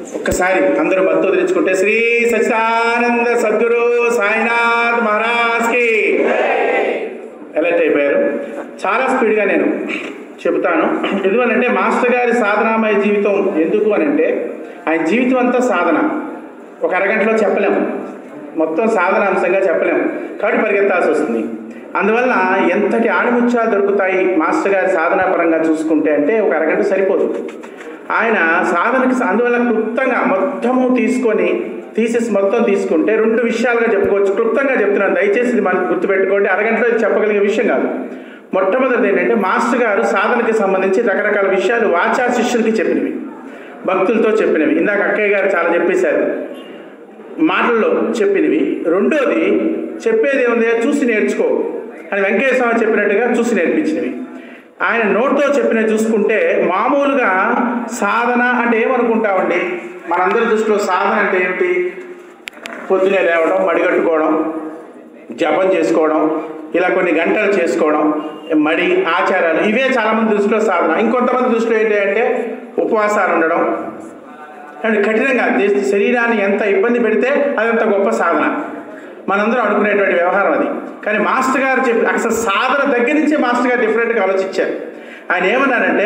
ఒక్కసారి అందరూ భక్తులు తెచ్చుకుంటే శ్రీ సచిదానంద సద్గురు సాయినాథ్ మహారాజ్కి ఎలర్ట్ అయిపోయారు చాలా స్పీడ్గా నేను చెబుతాను ఎందువల్లంటే మాస్టర్ గారి సాధనామయ జీవితం ఎందుకు అని అంటే ఆయన జీవితం అంతా సాధన ఒక అరగంటలో చెప్పలేము మొత్తం సాధన అంశంగా చెప్పలేము కాబట్టి పరిగెత్తాల్సి వస్తుంది అందువల్ల ఎంతటి ఆణిముత్యాలు దొరుకుతాయి మాస్టర్ గారి సాధనా పరంగా చూసుకుంటే అంటే ఒక అరగంట సరిపోదు ఆయన సాధనకి అందువల్ల క్లుప్తంగా మొత్తము తీసుకొని థీసిస్ మొత్తం తీసుకుంటే రెండు విషయాలుగా చెప్పుకోవచ్చు క్లుప్తంగా చెప్తున్నాను దయచేసి ఇది మనకు గుర్తుపెట్టుకోండి అరగంటలో ఇది చెప్పగలిగే విషయం కాదు మొట్టమొదటిది ఏంటంటే మాస్టర్ గారు సాధనకి సంబంధించి రకరకాల విషయాలు వాచా శిష్యులకి చెప్పినవి భక్తులతో చెప్పినవి ఇందాక అక్కయ్య గారు చాలా చెప్పేశారు మాటల్లో చెప్పినవి రెండోది చెప్పేది ఏముంది చూసి నేర్చుకో అని వెంకయ్య స్వామి చెప్పినట్టుగా చూసి నేర్పించినవి ఆయన నోట్తో చెప్పినవి చూసుకుంటే మామూలుగా సాధన అంటే ఏమనుకుంటామండి మనందరి దృష్టిలో సాధన అంటే ఏమిటి పొద్దునే లేవడం మడిగట్టుకోవడం జపం చేసుకోవడం ఇలా కొన్ని గంటలు చేసుకోవడం మడి ఆచారాలు ఇవే చాలామంది దృష్టిలో సాధన ఇంకొంతమంది దృష్టిలో ఏంటి అంటే ఉపవాసాలు ఉండడం అండ్ కఠినంగా దేశ- శరీరాన్ని ఎంత ఇబ్బంది పెడితే అదంత గొప్ప సాధన మనందరం అనుకునేటువంటి వ్యవహారం అది కానీ మాస్టర్ గారు చెప్పి అసలు సాధన దగ్గర నుంచే మాస్టర్ గారు డిఫరెంట్గా ఆలోచించారు ఆయన ఏమన్నారంటే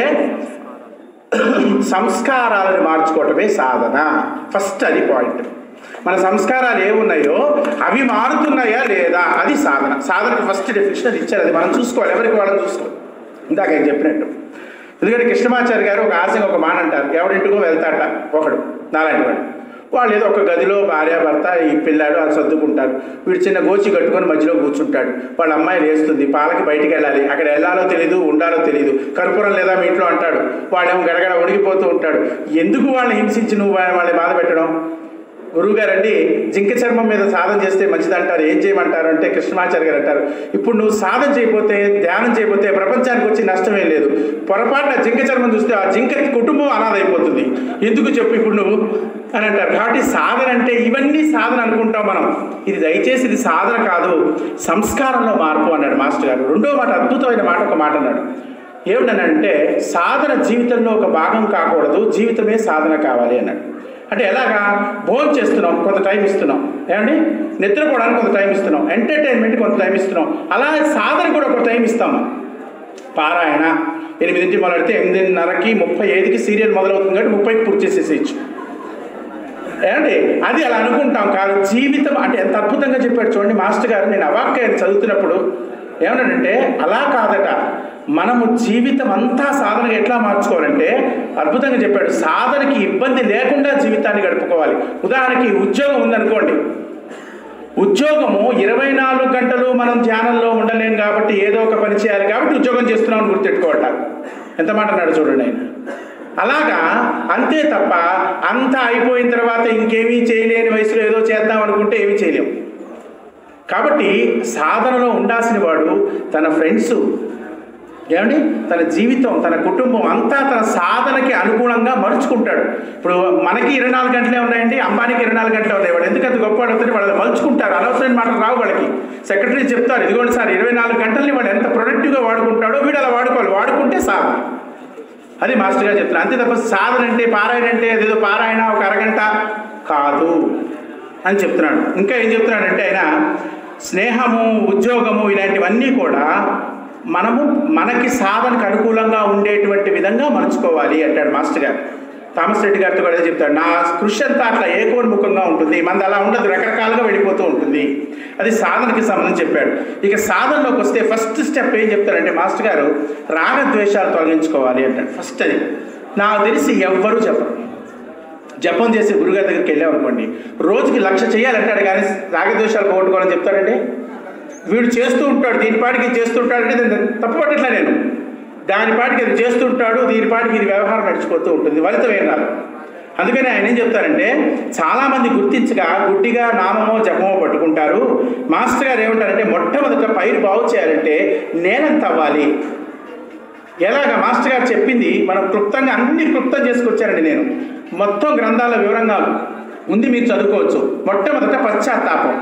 సంస్కారాలను మార్చుకోవటమే సాధన ఫస్ట్ అది పాయింట్ మన సంస్కారాలు ఏమున్నాయో అవి మారుతున్నాయా లేదా అది సాధన సాధనకు ఫస్ట్ డెఫినేషన్ అది ఇచ్చారు అది మనం చూసుకోవాలి ఎవరికి వాళ్ళని చూసుకోవాలి ఇందాక ఆయన చెప్పినట్టు ఎందుకంటే కృష్ణమాచారి గారు ఒక ఆశగా ఒక మాట అంటారు ఎవరింటికో వెళ్తాట ఒకడు నాలాంటి వాడు వాళ్ళు ఏదో ఒక గదిలో భార్య భర్త ఈ పిల్లాడు అది సర్దుకుంటారు వీడు చిన్న గోచి కట్టుకొని మధ్యలో కూర్చుంటాడు వాళ్ళ అమ్మాయి లేస్తుంది పాలకి బయటికి వెళ్ళాలి అక్కడ వెళ్ళాలో తెలియదు ఉండాలో తెలియదు కర్పూరం లేదా మీ ఇంట్లో అంటాడు వాడేమో గడగడ ఉడిగిపోతూ ఉంటాడు ఎందుకు వాళ్ళని హింసించి నువ్వు వాళ్ళ- వాళ్ళని బాధ పెట్టడం గురువుగారండి జింక చర్మం మీద సాధన చేస్తే మంచిదంటారు ఏం చేయమంటారు అంటే కృష్ణమాచార్య గారు అంటారు ఇప్పుడు నువ్వు సాధన చేయకపోతే ధ్యానం చేయకపోతే ప్రపంచానికి వచ్చి నష్టమేం లేదు పొరపాటున జింక చర్మం చూస్తే ఆ జింకకి కుటుంబం అనాథైపోతుంది ఎందుకు చెప్పు ఇప్పుడు నువ్వు అని అంటారు కాబట్టి సాధన అంటే ఇవన్నీ సాధన అనుకుంటాం మనం ఇది దయచేసి ఇది సాధన కాదు సంస్కారంలో మార్పు అన్నాడు మాస్టర్ గారు రెండో మాట అద్భుతమైన మాట ఒక మాట అన్నాడు ఏమిటనంటే సాధన జీవితంలో ఒక భాగం కాకూడదు జీవితమే సాధన కావాలి అన్నాడు అంటే ఎలాగా భోజనం చేస్తున్నాం కొంత టైం ఇస్తున్నాం ఏమండి నిద్రపోవడానికి కొంత టైం ఇస్తున్నాం ఎంటర్టైన్మెంట్ కొంత టైం ఇస్తున్నాం అలా సాధన కూడా ఒక టైం ఇస్తాం మనం పారాయణ ఎనిమిదింటి మొదలెడితే ఎనిమిదిన్నరకి ముప్పై ఐదుకి సీరియల్ మొదలవుతుంది కాబట్టి ముప్పైకి పూర్తి చేసేసేయచ్చు ఏమండి అది అలా అనుకుంటాం కాదు జీవితం అంటే ఎంత అద్భుతంగా చెప్పాడు చూడండి మాస్టర్ గారు నేను అవాక్యాన్ని చదువుతున్నప్పుడు ఏమన్నాడంటే అలా కాదట మనము జీవితం అంతా సాధనగా ఎట్లా మార్చుకోవాలంటే అద్భుతంగా చెప్పాడు సాధనకి ఇబ్బంది లేకుండా జీవితాన్ని గడుపుకోవాలి ఉదాహరణకి ఉద్యోగం ఉందనుకోండి ఉద్యోగము ఇరవై నాలుగు గంటలు మనం ధ్యానంలో ఉండలేం కాబట్టి ఏదో ఒక పని చేయాలి కాబట్టి ఉద్యోగం చేస్తున్నామని గుర్తెట్టుకోవట ఎంత మాట అన్నాడు చూడండి ఆయన అలాగా అంతే తప్ప అంతా అయిపోయిన తర్వాత ఇంకేమీ చేయలేని వయసులో ఏదో చేద్దాం అనుకుంటే ఏమీ చేయలేము కాబట్టి సాధనలో ఉండాల్సిన వాడు తన ఫ్రెండ్స్ ఏమండి తన జీవితం తన కుటుంబం అంతా తన సాధనకి అనుగుణంగా మలుచుకుంటాడు ఇప్పుడు మనకి ఇరవై నాలుగు గంటలే ఉన్నాయండి అంబానీకి ఇరవై నాలుగు గంటలే ఉన్నాయి వాడు ఎందుకంత గొప్ప అవుతుంది వాళ్ళు మలుచుకుంటారు అనవసరమైన మాటలు రావు వాళ్ళకి సెక్రటరీ చెప్తారు ఇదిగోండి సార్ ఇరవై నాలుగు గంటల్ని వాడు ఎంత ప్రొడక్టివ్గా వాడుకుంటాడో వీడు అలా వాడుకోవాలి వాడుకుంటే సాధన అది మాస్టర్ గారు చెప్తున్నారు అంతే తప్ప సాధన అంటే పారాయణ అంటే అదేదో పారాయణ ఒక అరగంట కాదు అని చెప్తున్నాడు ఇంకా ఏం చెప్తున్నాడంటే ఆయన స్నేహము ఉద్యోగము ఇలాంటివన్నీ కూడా మనము మనకి సాధనకు అనుకూలంగా ఉండేటువంటి విధంగా మలుచుకోవాలి అంటాడు మాస్టర్ గారు థామస్ రెడ్డి గారితో కూడా అదే చెప్తాడు నా కృషి అంతా అట్లా ఏకోన్ముఖంగా ఉంటుంది మనది అలా ఉండదు రకరకాలుగా వెళ్ళిపోతూ ఉంటుంది అది సాధనకి సంబంధించి చెప్పాడు ఇక సాధనలోకి వస్తే ఫస్ట్ స్టెప్ ఏం చెప్తారంటే మాస్టర్ గారు రాగద్వేషాలు తొలగించుకోవాలి అంటాడు ఫస్ట్ అది నాకు తెలిసి ఎవ్వరూ చెప్పరు జపం చేసే గురుగారి దగ్గరికి వెళ్ళామనుకోండి రోజుకి లక్ష చేయాలంటాడు కానీ రాగద్వేషాలు పోగొట్టుకోవాలని చెప్తాడండి వీడు చేస్తూ ఉంటాడు దీని పాటికి ఇది చేస్తూ ఉంటాడు అంటే దాన్ని తప్పుపట్టట్లే నేను దాని పాటికి అది చేస్తుంటాడు దీని పాటికి ఇది వ్యవహారం నడిచిపోతూ ఉంటుంది ఫలితం ఏం రాదు అందుకని ఆయన ఏం చెప్తారంటే చాలామంది గుర్తించగా గుడ్డిగా నామమో జపమో పట్టుకుంటారు మాస్టర్ గారు ఏమంటారంటే మొట్టమొదట పైరు బాగు చేయాలంటే నేలంత అవ్వాలి ఎలాగ మాస్టర్ గారు చెప్పింది మనం క్లుప్తంగా అన్ని క్లుప్తం చేసుకొచ్చారండి నేను మొత్తం గ్రంథాల వివరంగా ఉంది మీరు చదువుకోవచ్చు మొట్టమొదట పశ్చాత్తాపం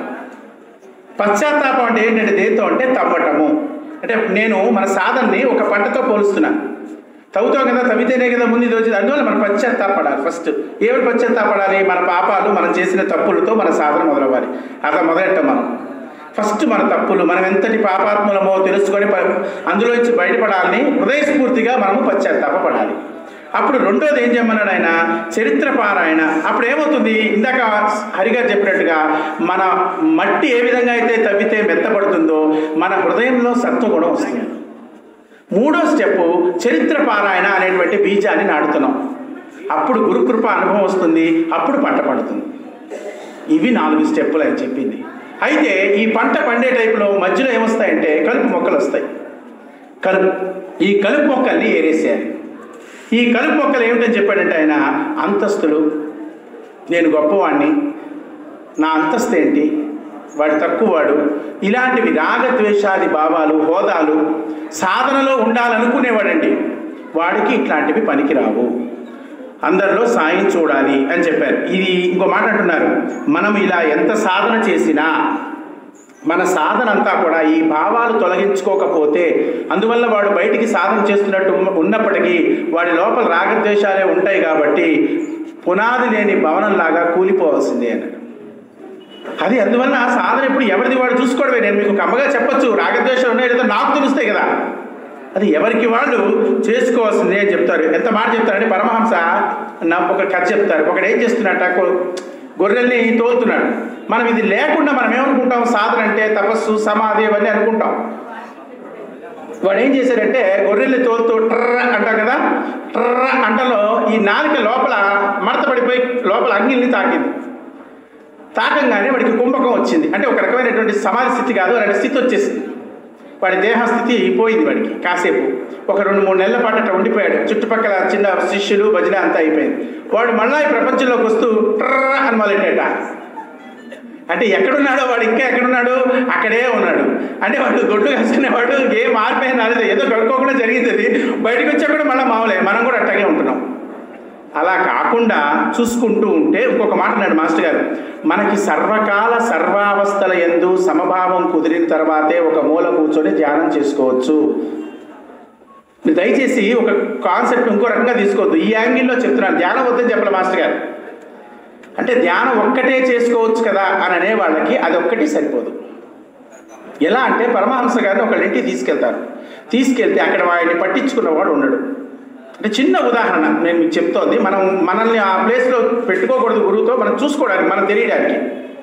పశ్చాత్తాపం అంటే ఏంటంటే దేంతో అంటే తవ్వటము అంటే నేను మన సాధనని ఒక పంటతో పోలుస్తున్నాను తవ్వుతాం కదా తవ్వితేనే కదా ముందు ఇది వచ్చింది అందువల్ల మనం పశ్చాత్తాపడాలి ఫస్ట్ ఏమిటి పశ్చాత్తాపడాలి మన పాపాలు మనం చేసిన తప్పులతో మన సాధన మొదలవ్వాలి అట్లా మొదలెట్టాం మనం ఫస్ట్ మన తప్పులు మనం ఎంతటి పాపాత్ములమో తెలుసుకొని ప- అందులోంచి బయటపడాలని హృదయస్ఫూర్తిగా మనము పశ్చాత్తాపడాలి అప్పుడు రెండోది ఏం చేయమన్నాడు ఆయన చరిత్ర పారాయణ అప్పుడు ఏమవుతుంది ఇందాక హరిగారు చెప్పినట్టుగా మన మట్టి ఏ విధంగా అయితే తవ్వితే మెత్తబడుతుందో మన హృదయంలో సత్వగుణం వస్తుంది మూడో స్టెప్ చరిత్ర పారాయణ అనేటువంటి బీజాన్ని నాటుతున్నాం అప్పుడు గురుకృప అనుభవం వస్తుంది అప్పుడు పంట పండుతుంది ఇవి నాలుగు స్టెప్పులు అని చెప్పింది అయితే ఈ పంట పండే టైపులో మధ్యలో ఏమొస్తాయంటే కలుపు మొక్కలు వస్తాయి కలుపు ఈ కలుపు మొక్కల్ని ఏరేసేయాలి ఈ కలుపు మొక్కలు ఏమిటని చెప్పాడంటే ఆయన అంతస్తులు నేను గొప్పవాణ్ణి నా అంతస్తు ఏంటి వాడు తక్కువవాడు ఇలాంటివి రాగద్వేషాది భావాలు హోదాలు సాధనలో ఉండాలనుకునేవాడండి వాడికి ఇట్లాంటివి పనికిరావు అందరిలో సాయం చూడాలి అని చెప్పారు ఇది ఇంకో మాట అంటున్నారు మనం ఇలా ఎంత సాధన చేసినా మన సాధన అంతా కూడా ఈ భావాలు తొలగించుకోకపోతే అందువల్ల వాడు బయటికి సాధన చేస్తున్నట్టు ఉన్న- ఉన్నప్పటికీ వాడి లోపల రాగద్వేషాలే ఉంటాయి కాబట్టి పునాది లేని భవనంలాగా కూలిపోవాల్సిందే అన్నాడు అది అందువల్ల ఆ సాధన ఇప్పుడు ఎవరిది వాడు చూసుకోవడమే నేను మీకు కమ్మగా చెప్పొచ్చు రాగద్వేషాలు ఉన్నాయి లేదో నాకు తెలుస్తాయి కదా అది ఎవరికి వాళ్ళు చేసుకోవాల్సిందే అని చెప్తారు ఎంత మాట చెప్తారంటే పరమహంస నా ఒక కథ చెప్తారు ఒకడు ఏం చేస్తున్నట్ట కొ- గొర్రెల్ని తోలుతున్నాడు మనం ఇది లేకుండా మనం ఏమనుకుంటాం సాధన అంటే తపస్సు సమాధి అవన్నీ అనుకుంటాం వాడు ఏం చేశాడంటే గొర్రెల్ని తోలుతూ ట్రర్ర అంటాం కదా ట్రర్ర అంటలో ఈ నాలుక లోపల మడత పడిపోయి లోపల అంగిల్ని తాకింది తాకంగానే వాడికి కుంభకం వచ్చింది అంటే ఒక రకమైనటువంటి సమాధి స్థితి కాదు అలాంటి స్థితి వచ్చేసింది వాడి దేహ స్థితి పోయింది వాడికి కాసేపు ఒక రెండు మూడు నెలల పాటు అట్లా ఉండిపోయాడు చుట్టుపక్కల చిన్న శిష్యులు భజన అంతా అయిపోయింది వాడు మళ్ళా ఈ ప్రపంచంలోకి వస్తూ ట్రర్ర అని మొదలెట్టాట అంటే ఎక్కడున్నాడో వాడు ఇంకా ఎక్కడున్నాడు అక్కడే ఉన్నాడు అంటే వాడు గొడ్డు కాసుకునేవాడు ఏ మార్పైనా రాలేదు ఏదో కడుక్కోకుండా జరిగింది అది బయటకు వచ్చా కూడా మళ్ళీ మామూలే మనం కూడా అట్టాగే ఉంటున్నాం అలా కాకుండా చూసుకుంటూ ఉంటే ఇంకొక మాట అన్నాడు మాస్టర్ గారు మనకి సర్వకాల సర్వావస్థల ఎందు సమభావం కుదిరిన తర్వాతే ఒక మూల కూర్చొని ధ్యానం చేసుకోవచ్చు మీరు దయచేసి ఒక కాన్సెప్ట్ ఇంకో రకంగా తీసుకోవద్దు ఈ యాంగిల్లో చెప్తున్నాను ధ్యానం వద్దని చెప్పలే మాస్టర్ గారు అంటే ధ్యానం ఒక్కటే చేసుకోవచ్చు కదా అని అనే వాళ్ళకి అది ఒక్కటి సరిపోదు ఎలా అంటే పరమహంస గారిని ఒకళ్ళ ఇంటికి తీసుకెళ్తారు తీసుకెళ్తే అక్కడ వాడిని పట్టించుకున్నవాడు ఉండడు అంటే చిన్న ఉదాహరణ నేను మీకు చెప్తోంది మనం మనల్ని ఆ ప్లేస్లో పెట్టుకోకూడదు గురువుతో మనం చూసుకోవడానికి మనం తెలియడానికి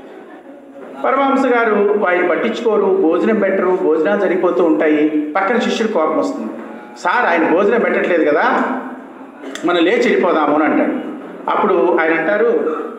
పరమహంస గారు వాడిని పట్టించుకోరు భోజనం పెట్టరు భోజనాలు సరిపోతూ ఉంటాయి పక్కన శిష్యుడు కోపం వస్తుంది సార్ ఆయన భోజనం పెట్టట్లేదు కదా మనం లేచి వెళ్ళిపోదాము అని అంటాడు అప్పుడు ఆయన అంటారు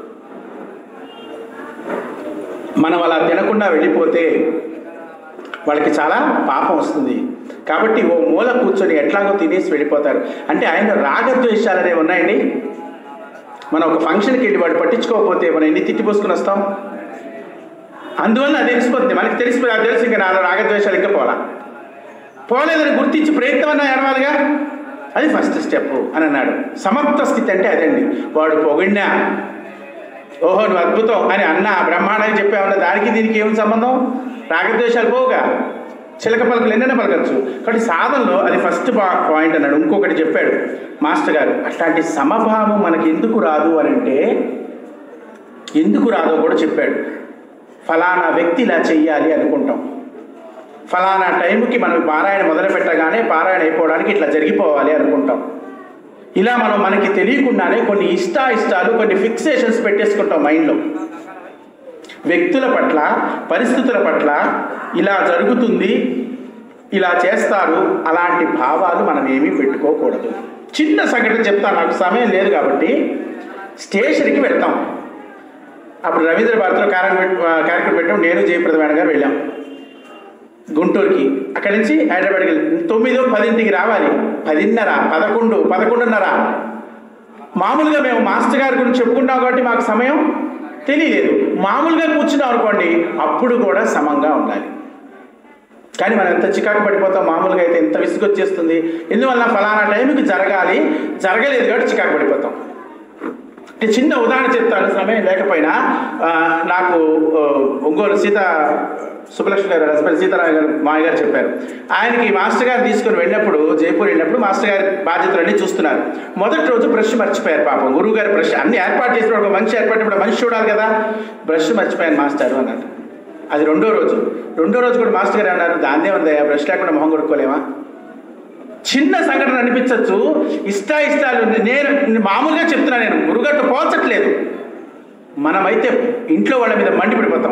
మనం అలా తినకుండా వెళ్ళిపోతే వాళ్ళకి చాలా పాపం వస్తుంది కాబట్టి ఓ మూల కూర్చొని ఎట్లాగో తినేసి వెళ్ళిపోతారు అంటే ఆయన రాగద్వేషాలు అనేవి ఉన్నాయండి మనం ఒక ఫంక్షన్కి వెళ్ళి వాడు పట్టించుకోకపోతే మనం ఎన్ని తిట్టిపోసుకుని వస్తాం అందువల్ల అది తెలిసిపోతుంది మనకి తెలిసిపోయి అది తెలిసి ఇంకా నాలో రాగద్వేషాలు ఇంకా పోలా పోలేదని గుర్తించి ప్రయత్నం అన్నా ఏడవాలిగా అది ఫస్ట్ స్టెప్ అని అన్నాడు సమర్థ స్థితి అంటే అదండి వాడు పొగిడినా ఓహో నువ్వు అద్భుతం అని అన్న బ్రహ్మాండంగా చెప్పామన్న దానికి దీనికి ఏమి సంబంధం రాగద్వేషాలు పోవుగా చిలక పలకలు ఎన్నైనా పలకచ్చు కాబట్టి సాధనలో అది ఫస్ట్ పాయింట్ అన్నాడు ఇంకొకటి చెప్పాడు మాస్టర్ గారు అట్లాంటి సమభావం మనకి ఎందుకు రాదు అని అంటే ఎందుకు రాదో కూడా చెప్పాడు ఫలానా వ్యక్తి ఇలా చెయ్యాలి అనుకుంటాం ఫలానా టైంకి మనం పారాయణ మొదలు పెట్టగానే పారాయణ అయిపోవడానికి ఇట్లా జరిగిపోవాలి అనుకుంటాం ఇలా మనం మనకి తెలియకుండానే కొన్ని ఇష్టాయిష్టాలు కొన్ని ఫిక్సేషన్స్ పెట్టేసుకుంటాం మైండ్లో వ్యక్తుల పట్ల పరిస్థితుల పట్ల ఇలా జరుగుతుంది ఇలా చేస్తారు అలాంటి భావాలు మనం ఏమీ పెట్టుకోకూడదు చిన్న సంఘటన చెప్తాను నాకు సమయం లేదు కాబట్టి స్టేషన్కి వెళ్తాం అప్పుడు రవీంద్ర భారతిలో కార్యక్రమం కార్యక్రమం పెట్టాం నేను జయప్రద మేడం గారు వెళ్ళాం గుంటూరుకి అక్కడి నుంచి హైదరాబాద్కి వెళ్ళి తొమ్మిదో పదింటికి రావాలి పదిన్నర పదకొండు పదకొండున్నర మామూలుగా మేము మాస్టర్ గారి గురించి చెప్పుకుంటాం కాబట్టి మాకు సమయం తెలియలేదు మామూలుగా కూర్చున్నాం అనుకోండి అప్పుడు కూడా సమంగా ఉండాలి కానీ మనం ఎంత చికాకు పడిపోతాం మామూలుగా అయితే ఎంత విసుగొచ్చేస్తుంది ఎందువల్ల ఫలానా టైంకి జరగాలి జరగలేదు కాబట్టి చికాకు పడిపోతాం నేను చిన్న ఉదాహరణ చెప్తాను సమయం లేకపోయినా ఆ, నాకు ఆ, ఒంగోలు సీత సుబ్బలక్ష్మి గారు హస్బెండ్ సీతారామ గారు మాయ గారు చెప్పారు ఆయనకి మాస్టర్ గారు తీసుకుని వెళ్ళినప్పుడు జైపూర్ వెళ్ళినప్పుడు మాస్టర్ గారి బాధ్యతలన్నీ చూస్తున్నారు మొదటి రోజు బ్రష్ మర్చిపోయారు పాపం గురువు గారు బ్రష్ అన్ని ఏర్పాటు చేసినప్పుడు ఒక మనిషి ఏర్పడినప్పుడు మనిషి చూడాలి కదా బ్రష్ మర్చిపోయాను మాస్టర్ అన్నారు అది రెండో రోజు రెండో రోజు కూడా మాస్టర్ గారు అన్నారు దాన్నే ఉందయ్యా బ్రష్ లేకుండా మొహం కొడుకోలేమా చిన్న సంఘటన అనిపించవచ్చు ఇష్ట ఇష్టాలు నేను మామూలుగా చెప్తున్నా నేను గురుగారితో పోల్చట్లేదు మనమైతే ఇంట్లో వాళ్ళ మీద మండిపడిపోతాం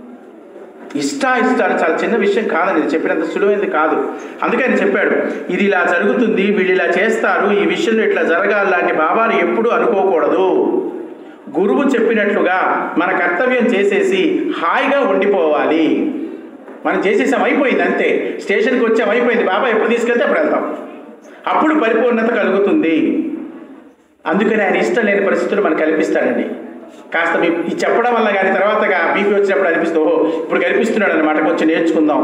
ఇష్ట ఇష్టాలు చాలా చిన్న విషయం కాదని ఇది చెప్పినంత సులువైంది కాదు అందుకే ఆయన చెప్పాడు ఇది ఇలా జరుగుతుంది వీళ్ళు ఇలా చేస్తారు ఈ విషయంలో ఇట్లా జరగాలి లాంటి భావాలు ఎప్పుడూ అనుకోకూడదు గురువు చెప్పినట్లుగా మన కర్తవ్యం చేసేసి హాయిగా ఉండిపోవాలి మనం చేసేసాం అయిపోయింది అంతే స్టేషన్కి వచ్చాం అయిపోయింది బాబా ఎప్పుడు తీసుకెళ్తే అప్పుడు వెళ్తాం అప్పుడు పరిపూర్ణత కలుగుతుంది అందుకని ఆయన ఇష్టం లేని పరిస్థితులు మనకు కల్పిస్తాడండి కాస్త మీ ఈ చెప్పడం వల్ల కానీ తర్వాతగా బీపీ వచ్చినప్పుడు అనిపిస్తుంది ఓహో ఇప్పుడు కల్పిస్తున్నాడు అనమాట కొంచెం నేర్చుకుందాం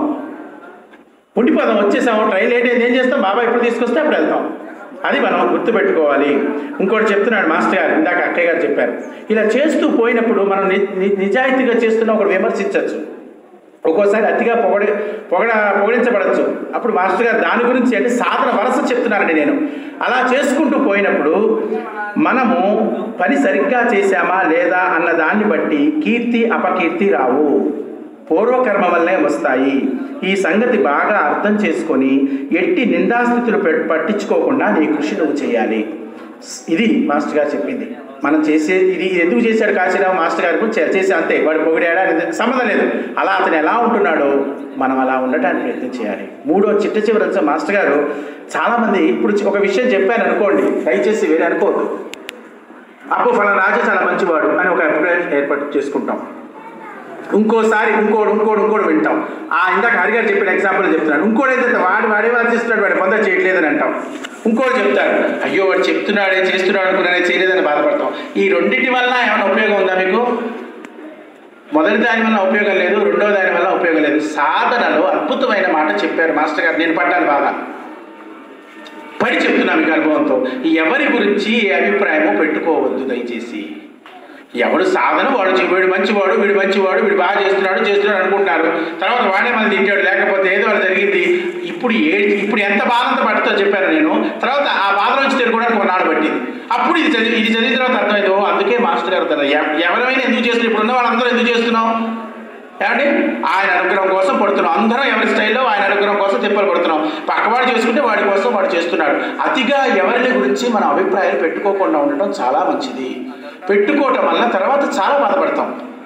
ఉండిపోదాం వచ్చేసాము ట్రైన్ లేట్ అయింది ఏం చేస్తాం బాబా ఎప్పుడు తీసుకొస్తే అప్పుడు వెళ్తాం అది మనం గుర్తుపెట్టుకోవాలి ఇంకోటి చెప్తున్నాడు మాస్టర్ గారు ఇందాక అక్కయ్య గారు చెప్పారు ఇలా చేస్తూ పోయినప్పుడు మనం ని- ని- నిజాయితీగా చేస్తున్న ఒకటి విమర్శించవచ్చు ఒక్కోసారి అతిగా పొగడి పొగడ పొగడించబడచ్చు అప్పుడు మాస్టర్ గారు దాని గురించి అంటే సాధన వరస చెప్తున్నానండి నేను అలా చేసుకుంటూ పోయినప్పుడు మనము పని సరిగ్గా చేశామా లేదా అన్న దాన్ని బట్టి కీర్తి అపకీర్తి రావు పూర్వకర్మ వల్లే వస్తాయి ఈ సంగతి బాగా అర్థం చేసుకొని ఎట్టి నిందాస్థితులు పెట్- పట్టించుకోకుండా నీ కృషి నువ్వు చేయాలి ఇది మాస్టర్ గారు చెప్పింది మనం చేసే ఇది ఎందుకు చేశాడు కాశీరావు మాస్టర్ గారు కూడా చే- చేసే అంతే వాడు పొగిడాడా అనేది సంబంధం లేదు అలా అతను ఎలా ఉంటున్నాడో మనం అలా ఉండటానికి ప్రయత్నం చేయాలి మూడో చిట్ట చివరి అంశం మాస్టర్ గారు చాలామంది ఇప్పుడు ఒక విషయం చెప్పాను అనుకోండి దయచేసి వేరే అనుకోవద్దు అప్పు ఫలానా రాజు చాలా మంచివాడు అని ఒక అభిప్రాయం ఏర్పాటు చేసుకుంటాం ఇంకోసారి ఇంకోడు ఇంకోడు ఇంకోడు వింటాం ఆ ఇందాక హరిగారు చెప్పిన ఎగ్జాంపుల్ చెప్తున్నాడు ఇంకోటి అయితే వాడు వాడే వాడు చేస్తున్నాడు వాడు పొంద చేయట్లేదని అంటాం ఇంకోటి చెప్తాడు అయ్యో వాడు చెప్తున్నాడే చేస్తున్నాడు అనుకున్నానే చేయలేదని బాధపడతాం ఈ రెండింటి వల్ల ఏమైనా ఉపయోగం ఉందా మీకు మొదటి దాని వల్ల ఉపయోగం లేదు రెండో దాని వల్ల ఉపయోగం లేదు సాధనలో అద్భుతమైన మాట చెప్పారు మాస్టర్ గారు నేను పడ్డాను బాగా పడి చెప్తున్నా మీకు అనుభవంతో ఎవరి గురించి ఏ అభిప్రాయమో పెట్టుకోవద్దు దయచేసి ఎవడు సాధన వాడు చే- వీడు మంచివాడు వీడు మంచివాడు వీడు బాగా చేస్తున్నాడు చేస్తున్నాడు అనుకుంటున్నారు తర్వాత వాడే మన తింటాడు లేకపోతే ఏదో ఒకటి జరిగింది ఇప్పుడు ఏ ఇప్పుడు ఎంత బాధంతో పట్టుతో చెప్పాను నేను తర్వాత ఆ బాధ నుంచి తెలుసుకోవడానికి కొన్నాళ్ళు పట్టింది అప్పుడు ఇది చదివి ఇది చదివిన తర్వాత అర్థమైంది ఓ అందుకే మాస్టర్ గారు తన ఎవ- ఎవరైనా ఎందుకు చేస్తున్నారు ఇప్పుడు ఉన్న వాళ్ళందరూ ఎందుకు చేస్తున్నాం ఏమండి ఆయన అనుగ్రహం కోసం పడుతున్నాం అందరం ఎవరి స్టైల్లో ఆయన అనుగ్రహం కోసం తిప్పలు పడుతున్నాం పక్కవాడు చేసుకుంటే వాడి కోసం వాడు చేస్తున్నాడు అతిగా ఎవరిని గురించి మన అభిప్రాయాలు పెట్టుకోకుండా ఉండటం చాలా మంచిది పెట్టుకోవటం వల్ల తర్వాత చాలా బాధపడతాం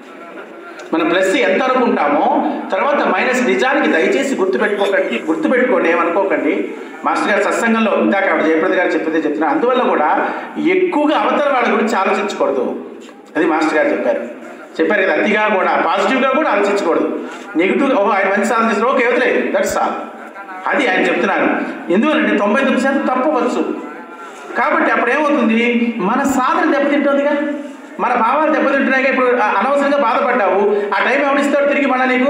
మన ప్లస్ ఎంత అనుకుంటామో తర్వాత మైనస్ నిజానికి దయచేసి గుర్తుపెట్టుకోకండి గుర్తుపెట్టుకోండి ఏమనుకోకండి మాస్టర్ గారు సత్సంగంలో ఇందాక ఆవిడ జయప్రద గారు చెప్పేదే చెప్తున్నా అందువల్ల కూడా ఎక్కువగా అవతల వాళ్ళ గురించి ఆలోచించకూడదు అది మాస్టర్ గారు చెప్పారు చెప్పారు కదా అతిగా కూడా పాజిటివ్గా కూడా ఆలోచించకూడదు నెగిటివ్గా ఓహో ఆయన మంచి సాధన చేస్తారు ఓకే వదిలే దట్స్ ఆల్ అది ఆయన చెప్తున్నాను ఎందువల్లంటే తొంభై తొమ్మిది శాతం తప్పవచ్చు కాబట్టి అప్పుడు ఏమవుతుంది మన సాధన దెబ్బతింటుందిగా మన భావాలు దెబ్బతింటున్నాయిగా ఇప్పుడు అ- అనవసరంగా బాధపడ్డావు ఆ టైం ఎవరిస్తాడు తిరిగి మన నీకు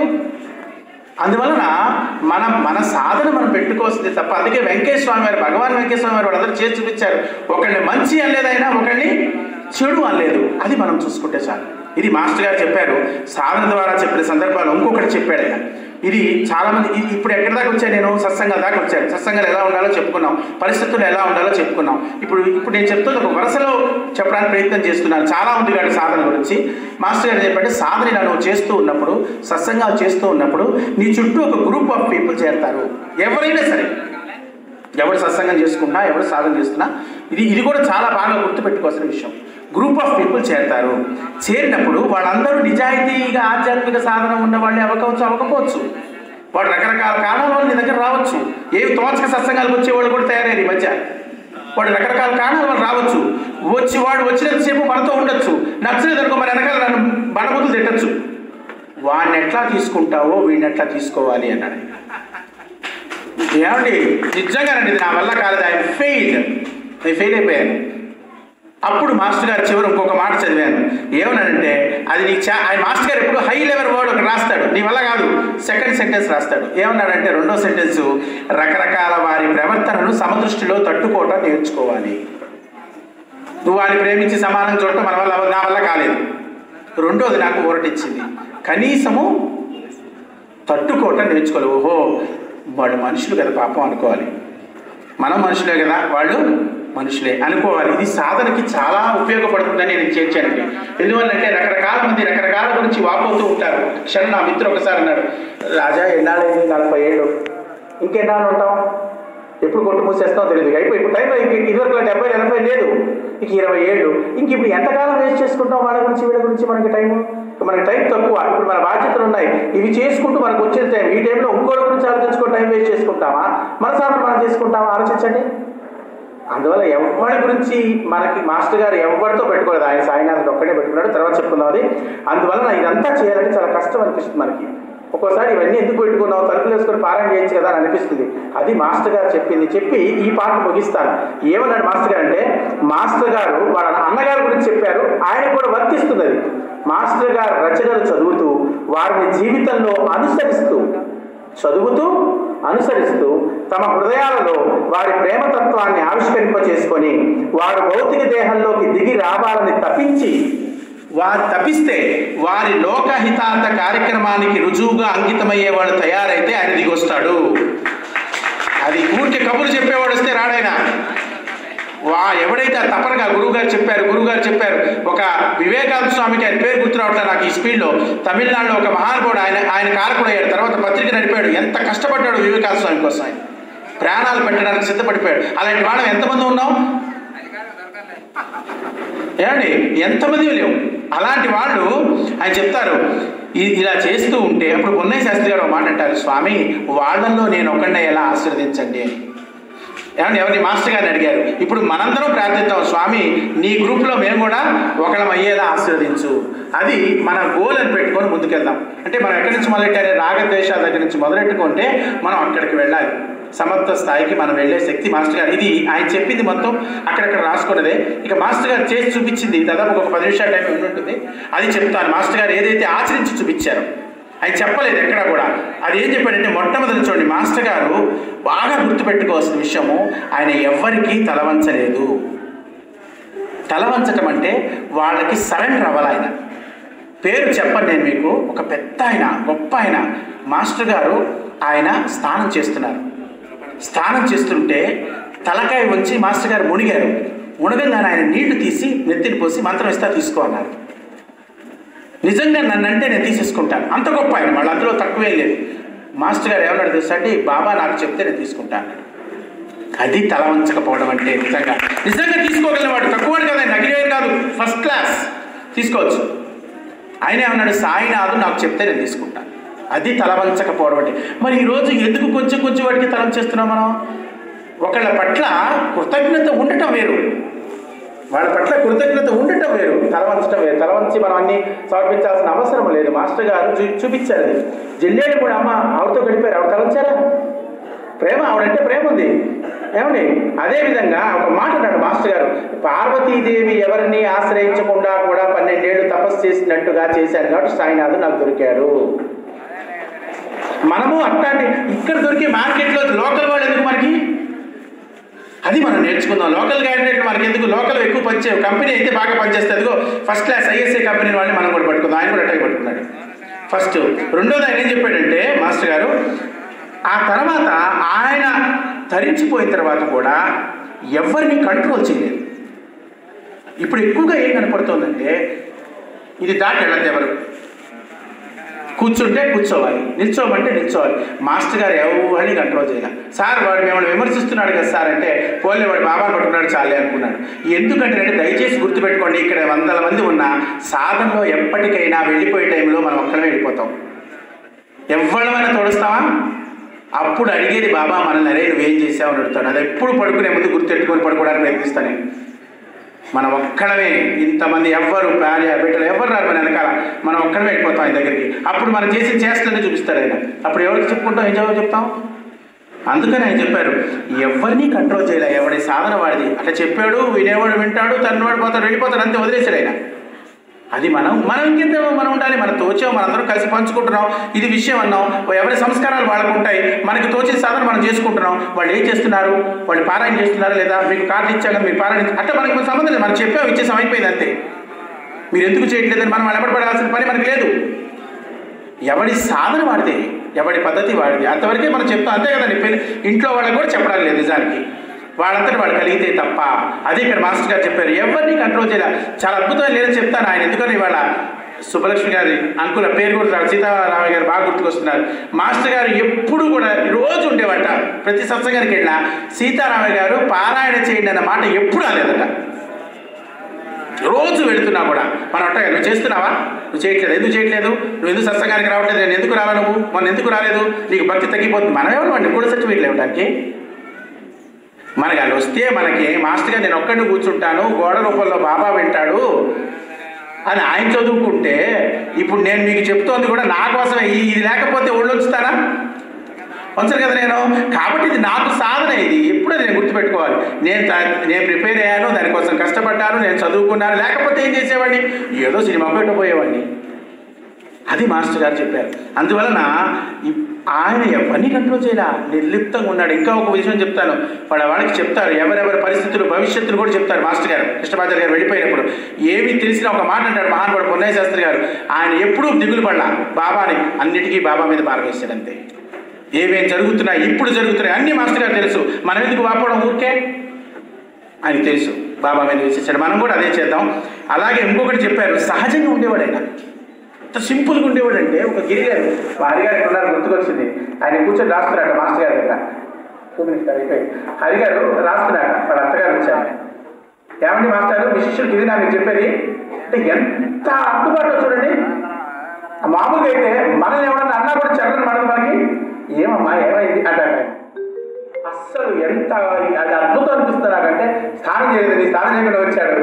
అందువలన మన మన సాధన మనం పెట్టుకోవాల్సింది తప్ప అందుకే వెంకటేశ్వర స్వామి వారు భగవాన్ వెంకటేశ్వర స్వామి వారు వాళ్ళందరూ చేసి చూపించారు ఒకరిని మంచి అనలేదైనా ఒకరిని చెడు అనలేదు అది మనం చూసుకుంటే చాలు ఇది మాస్టర్ గారు చెప్పారు సాధన ద్వారా చెప్పిన సందర్భాలు ఇంకొకటి చెప్పాడు ఆయన ఇది చాలా మంది ఇ- ఇప్పుడు ఎక్కడి దాకా వచ్చా నేను సత్సంగాల దాకా వచ్చాను సత్సంగాలు ఎలా ఉండాలో చెప్పుకున్నాం పరిస్థితులు ఎలా ఉండాలో చెప్పుకున్నాం ఇప్పుడు ఇప్పుడు నేను చెప్తుంది ఒక వరుసలో చెప్పడానికి ప్రయత్నం చేస్తున్నాను చాలా ఉంది కాదు సాధన గురించి మాస్టర్ గారు చెప్పంటే సాధన ఇలా నువ్వు చేస్తూ ఉన్నప్పుడు సత్సంగాలు చేస్తూ ఉన్నప్పుడు నీ చుట్టూ ఒక గ్రూప్ ఆఫ్ పీపుల్ చేరతారు ఎవరైనా సరే ఎవడు సత్సంగం చేసుకున్నా ఎవడు సాధన చేస్తున్నా ఇది ఇది కూడా చాలా బాగా గుర్తుపెట్టుకోవాల్సిన విషయం గ్రూప్ ఆఫ్ పీపుల్ చేరతారు చేరినప్పుడు వాళ్ళందరూ నిజాయితీగా ఆధ్యాత్మిక సాధన ఉన్న వాళ్ళే అవ్వకపోవచ్చు అవ్వకపోవచ్చు వాడు రకరకాల కారణాల వల్ల నీ దగ్గర రావచ్చు ఏవి తోచక సత్సంగాలకు వచ్చేవాళ్ళు కూడా తయారయ్యారు ఈ మధ్య వాడు రకరకాల కారణాల వల్ల రావచ్చు వచ్చి వాడు వచ్చినంతసేపు మనతో ఉండొచ్చు నచ్చలేదు అనుకో మరి వెనకాల నన్ను బండబుద్ధులు తిట్టచ్చు వాడిని ఎట్లా తీసుకుంటావో వీడిని ఎట్లా తీసుకోవాలి అన్నాడు ఏమండి నిజంగానండి ఇది నా వల్ల కాలేదు ఐ ఫెయిల్ నేను ఫెయిల్ అయిపోయాను అప్పుడు మాస్టర్ గారు చివరి ఇంకొక మాట చదివాను ఏమన్నానంటే అది నీ చా ఆయన మాస్టర్ గారు ఎప్పుడు హై లెవెల్ వర్డ్ ఒకటి రాస్తాడు నీ వల్ల కాదు సెకండ్ సెంటెన్స్ రాస్తాడు ఏమన్నాడంటే రెండో సెంటెన్స్ రకరకాల వారి ప్రవర్తనను సమదృష్టిలో తట్టుకోవటం నేర్చుకోవాలి నువ్వు వాడిని ప్రేమించి సమానం చూడటం మన వల్ల అవ్వదు, నా వల్ల కాలేదు రెండోది నాకు ఊరటిచ్చింది కనీసము తట్టుకోవటం నేర్చుకోవాలి ఓహో వాళ్ళు మనుషులు కదా పాపం అనుకోవాలి మనం మనుషులే కదా వాళ్ళు మనుషులే అనుకోవాలి ఇది సాధనకి చాలా ఉపయోగపడుతుందని నేను చేర్చానండి ఎందువల్లంటే రకరకాల మంది రకరకాల గురించి వాపోతూ ఉంటారు క్షణం నా మిత్రుడు ఒకసారి అన్నాడు రాజా ఎన్నాళ్ళైంది నలభై ఏళ్ళు ఇంకెన్నాళ్ళు ఉంటాం ఎప్పుడు కొట్టు మూసేస్తామో తెలియదు అయిపోయి ఇప్పుడు టైం ఇంక ఇదివరకు డెబ్బై ఎనభై లేదు ఇంక ఇరవై ఏళ్ళు ఇంక ఇప్పుడు ఎంతకాలం వేస్ట్ చేసుకుంటాం వాళ్ళ గురించి వీళ్ళ గురించి మనకి టైం మనకి టైం తక్కువ ఇప్పుడు మన బాధ్యతలు ఉన్నాయి ఇవి చేసుకుంటూ మనకు వచ్చే టైం ఈ టైంలో ఇంకోటి గురించి ఆలోచించుకో టైం వేస్ట్ చేసుకుంటామా మన సాధన మనం చేసుకుంటామా ఆలోచించండి అందువల్ల ఎవరి గురించి మనకి మాస్టర్ గారు ఎవరితో పెట్టుకోలేదు ఆయన సాయినాథుడు ఒక్కడే పెట్టుకున్నాడు తర్వాత చెప్పుకుందాం అది అందువలన ఇదంతా చేయాలంటే చాలా కష్టం అనిపిస్తుంది మనకి ఒక్కోసారి ఇవన్నీ ఎందుకు పెట్టుకున్నావు తలుపులు వేసుకొని పారాయణ చేయొచ్చు కదా అని అనిపిస్తుంది అది మాస్టర్ గారు చెప్పింది చెప్పి ఈ పాట ముగిస్తాను ఏమన్నాడు మాస్టర్ గారు అంటే మాస్టర్ గారు వాళ్ళ అన్నగారి గురించి చెప్పారు ఆయన కూడా వర్తిస్తుంది అది మాస్టర్ గారు రచనలు చదువుతూ వారిని జీవితంలో అనుసరిస్తూ చదువుతూ అనుసరిస్తూ తమ హృదయాలలో వారి ప్రేమతత్వాన్ని ఆవిష్కరింపచేసుకొని వారు భౌతిక దేహంలోకి దిగి రావాలని తప్పించి వారు తప్పిస్తే వారి లోకహితార్థ కార్యక్రమానికి రుజువుగా అంకితమయ్యేవాడు తయారైతే ఆయన దిగొస్తాడు అది ఊరికే కబురు చెప్పేవాడు వస్తే రాడాయన వా ఎవడైతే ఆ తపనగా గురువుగారు చెప్పారు గురువుగారు చెప్పారు ఒక వివేకానంద స్వామికి ఆయన పేరు గుర్తు రావట్లేదు నాకు ఈ స్పీడ్లో తమిళనాడులో ఒక మహానుభావుడు ఆయన ఆయన కారకుడు అయ్యాడు తర్వాత పత్రిక నడిపాడు ఎంత కష్టపడ్డాడు వివేకానంద స్వామి కోసం ఆయన ప్రాణాలు పెట్టడానికి సిద్ధపడిపోయాడు అలాంటి వాళ్ళం ఎంతమంది ఉన్నాం ఏమండి ఎంతమంది లేవు అలాంటి వాళ్ళు ఆయన చెప్తారు ఇ- ఇలా చేస్తూ ఉంటే అప్పుడు పొన్నయ్య శాస్త్రి గారు ఒక మాట అంటారు స్వామి వాళ్ళల్లో నేను ఒకడిని ఎలా ఆశీర్వదించండి అని ఏమండి ఎవరిని మాస్టర్ గారిని అడిగారు ఇప్పుడు మనందరం ప్రార్థిద్దాం స్వామి నీ గ్రూప్లో మేము కూడా ఒకళ్ళం అయ్యేలా ఆశీర్వదించు అది మన గోల్ అని పెట్టుకొని ముందుకెళ్దాం అంటే మనం ఎక్కడి నుంచి మొదలెట్టారు రాగద్వేషాల దగ్గర నుంచి మొదలెట్టుకుంటే మనం అక్కడికి వెళ్ళాలి సమర్థ స్థాయికి మనం వెళ్ళే శక్తి మాస్టర్ గారు ఇది ఆయన చెప్పింది మొత్తం అక్కడక్కడ రాసుకున్నదే ఇక మాస్టర్ గారు చేసి చూపించింది దాదాపు ఒక పది నిమిషాల టైం ఉండి ఉంటుంది అది చెప్తాను మాస్టర్ గారు ఏదైతే ఆచరించి చూపించారో ఆయన చెప్పలేదు ఎక్కడ కూడా అది ఏం చెప్పాడంటే మొట్టమొదటి చూడండి మాస్టర్ గారు బాగా గుర్తుపెట్టుకోవాల్సిన విషయము ఆయన ఎవ్వరికీ తలవంచలేదు తలవంచటం అంటే వాళ్ళకి సరెండర్ అవ్వాలి ఆయన పేరు చెప్పండి నేను మీకు ఒక పెద్ద ఆయన గొప్ప ఆయన మాస్టర్ గారు ఆయన స్నానం చేస్తున్నారు స్నానం చేస్తుంటే తలకాయ వంచి మాస్టర్ గారు మునిగారు మునగంగానే ఆయన నీళ్లు తీసి నెత్తిని పోసి మంత్రం ఇస్తా తీసుకో అన్నారు నిజంగా నన్ను అంటే నేను తీసేసుకుంటాను అంత గొప్ప ఆయన వాళ్ళు అందులో తక్కువే లేదు మాస్టర్ గారు ఏమన్నాడు తెలుసా అంటే బాబా నాకు చెప్తే నేను తీసుకుంటాను అది తల వంచకపోవడం అంటే నిజంగా నిజంగా తీసుకోగలిగినవాడు తక్కువవాడు కదా నగిలేడు కాదు ఫస్ట్ క్లాస్ తీసుకోవచ్చు ఆయన ఏమన్నాడు సాయినాథు నాకు చెప్తే నేను తీసుకుంటాను అది తల వంచకపోవడం అంటే మరి ఈరోజు ఎందుకు కొంచెం కొంచెం వాడికి తలం చేస్తున్నాం మనం ఒకళ్ళ పట్ల కృతజ్ఞత ఉండటం వేరు వాళ్ళ పట్ల కృతజ్ఞత ఉండటం వేరు తలవంచడం వేరు తలవంచి మనం అన్ని సమర్పించాల్సిన అవసరం లేదు మాస్టర్ గారు చూ చూపించారు అది జిల్లేడు కూడా అమ్మ ఆవిడతో గడిపారు ఆవిడ తలంచారా ప్రేమ ఆవిడంటే ప్రేమ ఉంది ఏమండి అదేవిధంగా ఒక మాట అన్నాడు మాస్టర్ గారు పార్వతీదేవి ఎవరిని ఆశ్రయించకుండా కూడా పన్నెండేళ్ళు తపస్సు చేసినట్టుగా చేశారు కాబట్టి సాయినాథు నాకు దొరికాడు మనము అట్లాంటి ఇక్కడ దొరికే మార్కెట్లో లోకల్ వాళ్ళు ఎందుకు మనకి అది మనం నేర్చుకుందాం లోకల్ క్యాండిడేట్ మనకి ఎందుకు లోకల్ ఎక్కువ పనిచే కంపెనీ అయితే బాగా పనిచేస్తుంది అదిగో ఫస్ట్ క్లాస్ ఐఎస్ఐ కంపెనీ వాళ్ళని మనం కూడా పట్టుకుందాం ఆయన కూడా అట్టాగే పట్టుకున్నాడు ఫస్ట్ రెండోది ఆయన ఏం చెప్పాడంటే మాస్టర్ గారు ఆ తర్వాత ఆయన తరించిపోయిన తర్వాత కూడా ఎవరిని కంట్రోల్ చేయలేదు ఇప్పుడు ఎక్కువగా ఏం కనపడుతుందంటే ఇది దాటి వెళ్ళదు ఎవరు కూర్చుంటే కూర్చోవాలి నిల్చోమంటే నిల్చోవాలి మాస్టర్ గారు ఎవరిని కంట్రోల్ చేయాలి సార్ వాడు మిమ్మల్ని విమర్శిస్తున్నాడు కదా సార్ అంటే పోలే వాడు బాబా పట్టుకున్నాడు చాలే అనుకున్నాడు ఎందుకంటే అంటే దయచేసి గుర్తుపెట్టుకోండి ఇక్కడ వందల మంది ఉన్న సాధనలో ఎప్పటికైనా వెళ్ళిపోయే టైంలో మనం ఒక్కడమే వెళ్ళిపోతాం ఎవళ్ళమైనా తోడుస్తావా అప్పుడు అడిగేది బాబా మనల్ని అరే నువ్వేం చేసావు అని అడుగుతాను అది ఎప్పుడు పడుకునే ముందు గుర్తెట్టుకొని పడుకోవడానికి ప్రయత్నిస్తాను నేను. మనం ఒక్కడమే ఇంతమంది ఎవ్వరు భార్య బిడ్డలు ఎవరు రారు మన వెనకాల మనం ఒక్కడమే వెళ్ళిపోతాం ఆయన దగ్గరికి అప్పుడు మనం చేసి చేస్తూనే చూపిస్తాడు ఆయన అప్పుడు ఎవరికి చెప్పుకుంటాం ఏం జవాబు చెప్తాం అందుకని ఆయన చెప్పారు ఎవరిని కంట్రోల్ చేయలే ఎవడి సాధన వాడిది అట్లా చెప్పాడు వినేవాడు వింటాడు తన్నవాడు పోతాడు వెళ్ళిపోతాడు అంతే వదిలేశాడు ఆయన అది మనం మనం ఇంకెంత మనం ఉండాలి మనం తోచాం మనందరం కలిసి పంచుకుంటున్నాం ఇది విషయం అన్నాం ఎవరి సంస్కారాలు వాళ్ళకు ఉంటాయి మనకి తోచిన సాధన మనం చేసుకుంటున్నాం వాళ్ళు ఏం చేస్తున్నారు వాళ్ళు పారాయణ చేస్తున్నారు లేదా మీకు కార్డు ఇచ్చాక మీరు పారాయణ అంటే మనకి సంబంధం లేదు మనం చెప్పాం ఇచ్చేసాం అయిపోయింది అంతే మీరు ఎందుకు చేయట్లేదని మనం ఎడబడబడాల్సిన పని మనకి లేదు ఎవడి సాధన వాడితే ఎవడి పద్ధతి వాడిది అంతవరకే మనం చెప్తాం అంతే కదండి పెళ్లి ఇంట్లో వాళ్ళకి కూడా చెప్పడానికి లేదు నిజానికి వాళ్ళంతటి వాళ్ళు కలిగితే తప్ప అదే ఇక్కడ మాస్టర్ గారు చెప్పారు ఎవరిని కంట్రోల్ చేయాలి చాలా అద్భుతమైన లేదని చెప్తాను ఆయన ఎందుకని ఇవాళ సుబ్బలక్ష్మి గారి అనుకున్న పేరు కూడా రాడు సీతారామయ్య గారు బాగా గుర్తుకొస్తున్నారు మాస్టర్ గారు ఎప్పుడు కూడా రోజు ఉండేవాట ప్రతి సత్సంగానికి వెళ్ళినా సీతారామయ్య గారు పారాయణ చేయండి అన్న మాట ఎప్పుడు రాలేదట రోజు వెళుతున్నా కూడా మనం అంటే నువ్వు చేస్తున్నావా నువ్వు చేయట్లేదు ఎందుకు చేయట్లేదు నువ్వు ఎందుకు సత్సంగానికి రావట్లేదు నేను ఎందుకు రాలా నువ్వు మొన్న ఎందుకు రాలేదు నీకు భక్తి తగ్గిపోతుంది మనం ఎవరు కూడా సర్టిఫికేట్లు ఇవ్వడానికి మనకి వాళ్ళు వస్తే మనకి మాస్టర్గా నేను ఒక్కడిని కూర్చుంటాను గోడ రూపంలో బాబా వింటాడు అని ఆయన చదువుకుంటే ఇప్పుడు నేను మీకు చెప్తోంది కూడా నా కోసమే ఈ- ఇది లేకపోతే ఒళ్ళు ఉంచుతానా ఉంచరు కదా నేను కాబట్టి ఇది నాకు సాధన ఇది ఎప్పుడు అది నేను గుర్తుపెట్టుకోవాలి నేను తా- నేను ప్రిపేర్ అయ్యాను దానికోసం కష్టపడ్డాను నేను చదువుకున్నాను లేకపోతే ఏం చేసేవాడిని ఏదో సినిమా పెట్టబోయేవాడిని అది మాస్టర్ గారు చెప్పారు అందువలన ఇ- ఆయన ఎవరిని కంట్రోల్ చేయలే నిర్లిప్తంగా ఉన్నాడు ఇంకా ఒక విషయం చెప్తాను వాళ్ళ వాళ్ళకి చెప్తారు ఎవరెవరి పరిస్థితులు భవిష్యత్తును కూడా చెప్తారు మాస్టర్ గారు కృష్ణమాచార్య గారు వెళ్ళిపోయినప్పుడు ఏమి తెలిసిన ఒక మాట అంటాడు మహానుభావుడు పొన్నయ్య శాస్త్రి గారు ఆయన ఎప్పుడూ దిగులు పడలా బాబాని అన్నిటికీ బాబా మీద పారవేశాడు అంతే ఏమేం జరుగుతున్నాయి ఇప్పుడు జరుగుతున్నాయి అన్ని మాస్టర్ గారు తెలుసు మనం ఎందుకు వాపోవడం ఊరికే ఆయన తెలుసు బాబా మీద వేసేసాడు మనం కూడా అదే చేద్దాం అలాగే ఇంకొకటి చెప్పారు సహజంగా ఉండేవాడు ఆయన ఎంత సింపుల్గా ఉండేవాడు అంటే ఒక గిరి గారు మా హరిగారు ఇక్కడ ఉన్నారు గుర్తుకొచ్చింది ఆయన కూర్చొని రాస్తున్నాడు మాస్టర్ గారి దగ్గర టూ మినిట్స్ అయిపోయి హరిగారు రాస్తున్నాడు వాళ్ళ అత్తగారు వచ్చారు ఏమండి మాస్టర్ మీ శిష్యులకి ఇది నాకు చెప్పేది అంటే ఎంత అందుబాటులో చూడండి మామూలుగా అయితే మనల్ని ఎవరన్నా అన్నా కూడా చల్లని మనది మనకి ఏమమ్మా ఏమైంది అంటాడు ఆయన అస్సలు ఎంత అది అద్భుతం అనిపిస్తుంది నాకంటే స్నానం చేయలేదు నీ స్నానం చేయకుండా వచ్చాడు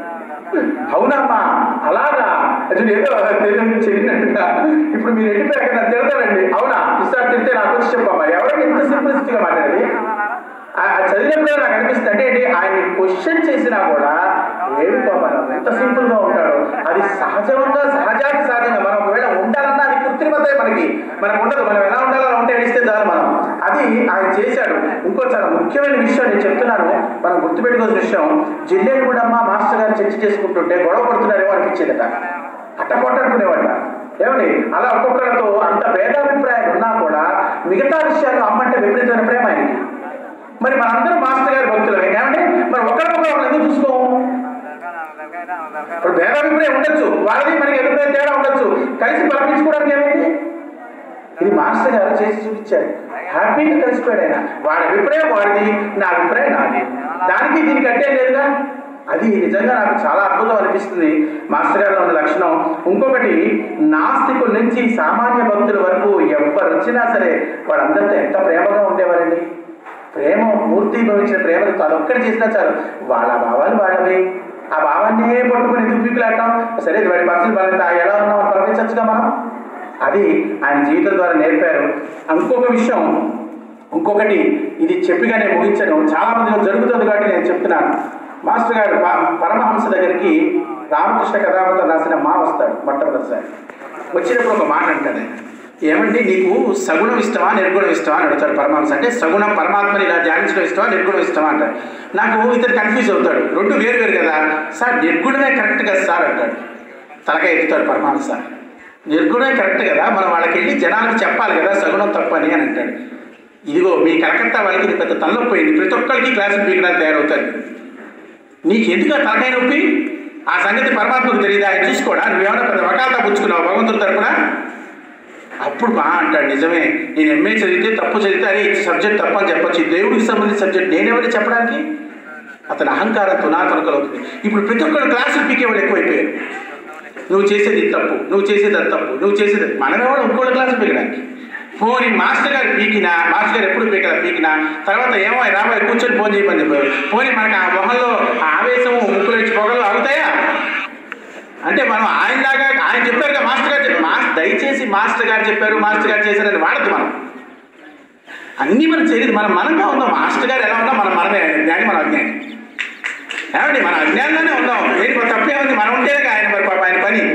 అవునమ్మా అలాగా అది ఏదో తెలియని చెల్లినట్టుగా ఇప్పుడు మీరు వెళ్ళిపోయాక నన్ను తిడతారండి అవునా ఇస్తారు తిడితే నాకు వచ్చి చెప్పమ్మా ఎవరైనా ఇంత సింప్లిసిటీగా మాట్లాడేది ఆ ఆ చదివినప్పుడే నాకు అనిపిస్తుంది అంటే ఏంటి ఆయన క్వశ్చన్ చేసినా కూడా ఏమి పాపం ఎంత సింపుల్ గా ఉంటాడు అది సహజంగా సహజాతి సహజంగా మనం ఒకవేళ ఉండాలన్నా అది కృత్రిమతే మనకి మనకు ఉండదు మనం ఎలా ఉండాలో అలా ఉంటే ఏడిస్తే చాలు మనం అది ఆయన చేశాడు ఇంకో చాలా ముఖ్యమైన విషయం నేను చెప్తున్నాను మనం గుర్తుపెట్టుకోవాల్సిన విషయం జిల్లేలు కూడా అమ్మ మాస్టర్ గారు చర్చ చేసుకుంటుంటే గొడవ పడుతున్నారేమో అనిపించేదట అట్ట కొట్టాడుకునేవాట ఏమండి అలా ఒక్కొక్కరితో అంత భేదాభిప్రాయాలు ఉన్నా కూడా మిగతా విషయాలు అమ్మంటే విపరీతమైన ప్రేమ ఆయనకి మరి మనందరం మాస్టర్ గారి భక్తులమే ఏమంటే మరి ఒకరికొకరు ఒకరు ఎందుకు చూసుకోము ఇప్పుడు భేదాభిప్రాయం ఉండొచ్చు వాళ్ళది మనకి అభిప్రాయం తేడా ఉండొచ్చు కలిసి పంపించుకోవడానికి ఏమైంది ఇది మాస్టర్ గారు చేసి చూపించారు హ్యాపీగా కలిసిపోయాడు ఆయన వాడి అభిప్రాయం వాడిది నా అభిప్రాయం నాది దానికి దీనికి అడ్డే లేదుగా అది నిజంగా నాకు చాలా అద్భుతం అనిపిస్తుంది మాస్టర్ గారిలో ఉన్న లక్షణం ఇంకొకటి నాస్తికుల నుంచి సామాన్య భక్తుల వరకు ఎవరు వచ్చినా సరే వాళ్ళందరితో ఎంత ప్రేమగా ఉండేవారండి ప్రేమ మూర్తి భవించిన ప్రేమతో అదొక్కటి చేసినా చాలు వాళ్ళ భావాలు వాళ్ళవే ఆ భావాన్నే పట్టుకుని ఎందుకు పీకులాడటం సరే ఇది వాడి పరిస్థితి బాగా ఎలా ఉన్నాం అని పంపించచ్చుగా మనం అది ఆయన జీవితం ద్వారా నేర్పారు ఇంకొక విషయం ఇంకొకటి ఇది చెప్పిగా నేను ముగించాను చాలా మందిలో జరుగుతుంది కాబట్టి నేను చెప్తున్నాను మాస్టర్ గారు ప- పరమహంస దగ్గరికి రామకృష్ణ కథామృతం రాసిన మా వస్తాడు మొట్టమొదటిసారి వచ్చినప్పుడు ఒక మాట అంటాడు ఆయన ఏమండి నీకు సగుణం ఇష్టమా నిర్గుణం ఇష్టమా అని అడుగుతాడు పరమాంస అంటే సగుణం పరమాత్మని ఇలా ధ్యానించడం ఇష్టమా నిర్గుణం ఇష్టమా అంటాడు నాకు ఇతను కన్ఫ్యూజ్ అవుతాడు రెండు వేరు వేరు కదా సార్ నిర్గుణమే కరెక్ట్ కదా సార్ అంటాడు తలకాయ ఎత్తుతాడు పరమాంస నిర్గుణమే కరెక్ట్ కదా మనం వాళ్ళకి వెళ్ళి జనాలకు చెప్పాలి కదా సగుణం తప్పని అని అంటాడు ఇదిగో మీ కలకత్తా వాళ్ళకి ఇది పెద్ద తలనొప్పోయింది ప్రతి ఒక్కరికి క్లాసు పీకడానికి తయారవుతారు నీకు ఎందుకు ఆ తలకాయ నొప్పి ఆ సంగతి పరమాత్మకు తెలియదా ఆయన చూసుకోడా నువ్వేమైనా పెద్ద వకాలతా పుచ్చుకున్నావు భగవంతుడి తరపున అప్పుడు బా అంటాడు నిజమే నేను ఎంఏ చదివితే తప్పు చదివితే అరే ఈ సబ్జెక్ట్ తప్పు అని చెప్పొచ్చు ఈ దేవుడికి సంబంధించిన సబ్జెక్ట్ నేనెవరి చెప్పడానికి అతని అహంకారంతో నా తొలకలవుతుంది ఇప్పుడు ప్రతి ఒక్కరు క్లాసులు పీకేవాళ్ళు ఎక్కువైపోయారు నువ్వు చేసేది ఇది తప్పు నువ్వు చేసేది అది తప్పు నువ్వు చేసేది అది. మనమేవాడు ఇంకోటి క్లాసు పీకడానికి పోనీ మాస్టర్ గారు పీకినా మాస్టర్ గారు ఎప్పుడు పీకలా పీకినా తర్వాత ఏమో రాబోయే కూర్చొని ఫోన్ చేయమని చెప్పారు పోనీ మనకి ఆ మొహంలో ఆ ఆవేశము ముక్కులు వచ్చి పొగలు ఆగుతాయా అంటే మనం ఆయన దాకా ఆయన చెప్పారు కదా మాస్టర్ గారు చెప్పారు మాస్ దయచేసి మాస్టర్ గారు చెప్పారు మాస్టర్ గారు చేశారని వాడద్దు మనం అన్నీ మనం చేయలేదు మనం మనంగా ఉందాం మాస్టర్ గారు ఎలా ఉన్నా మనం మనమే జ్ఞాని మన అజ్ఞాని ఏమండి మన అజ్ఞానంలోనే ఉందాం ఏంటి మన తప్పే ఉంది మనం ఉంటేనే ఆయన మరి పాప ఆయన పని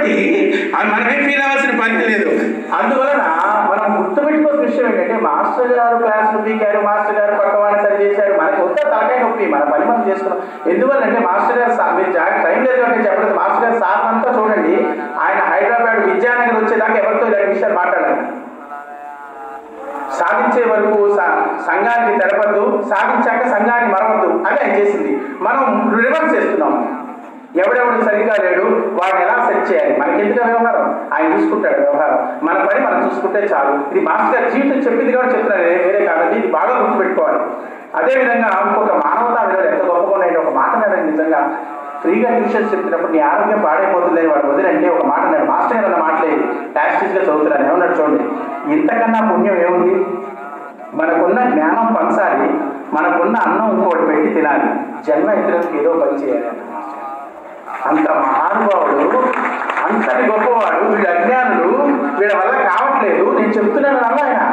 కాబట్టి అది మనమే ఫీల్ అవ్వాల్సిన పని లేదు అందువలన మనం గుర్తుపెట్టుకోవాల్సిన విషయం ఏంటంటే మాస్టర్ గారు క్లాసులు పీకారు మాస్టర్ గారు పక్కవాడిని సరి చేశారు మనకి వద్ద తలకాయ నొప్పి మన పని మనం చేసుకున్నాం ఎందువల్లంటే మాస్టర్ గారు సా- మీరు జాగ్రత్త టైం లేదు అంటే చెప్పలేదు మాస్టర్ గారు సార్ అంతా చూడండి ఆయన హైదరాబాద్ విద్యానగర్ వచ్చేదాకా ఎవరితో ఇలాంటి విషయాలు మాట్లాడాలి సాధించే వరకు స- సంఘానికి తెలపద్దు సాధించాక సంఘాన్ని మరవద్దు అని ఆయన చేసింది మనం రివర్స్ చేస్తున్నాం ఎవడెవడు సరిగ్గా లేడు వాడిని ఎలా సెట్ చేయాలి మనకెందుకు వ్యవహారం ఆయన చూసుకుంటాడు వ్యవహారం మన పని మనం చూసుకుంటే చాలు ఇది మాస్టర్ గారి జీవితం చెప్పింది కూడా చెప్తున్నాను వేరే- వేరే కాదండి ఇది బాగా గుర్తుపెట్టుకోవాలి అదేవిధంగా ఇంకొక మానవతా విలువలు ఎంత గొప్పగా ఉన్నాయో ఒక మాట నేను నిజంగా ఫ్రీగా ట్యూషన్స్ చెప్తున్నప్పుడు నీ ఆరోగ్యం పాడైపోతుందని వాడు వదిలంటే ఒక మాట నేను మాస్టర్ గారు అన్న మాటలేదు టాక్సీస్గా చదువుతున్నాను ఏమన్నాడు చూడండి ఇంతకన్నా పుణ్యం ఏముంది మనకున్న జ్ఞానం పంచాలి మనకున్న అన్నం ఇంకోటి పెట్టి తినాలి జన్మ ఇతరులకు ఏదో పని చేయాలి అన్న మాస్టర్ గారు. అంత మహానుభావుడు అంతటి గొప్పవాడు వీడు అజ్ఞానుడు వీళ్ళ వల్ల కావట్లేదు నేను చెప్తున్నాను అలా ఆయన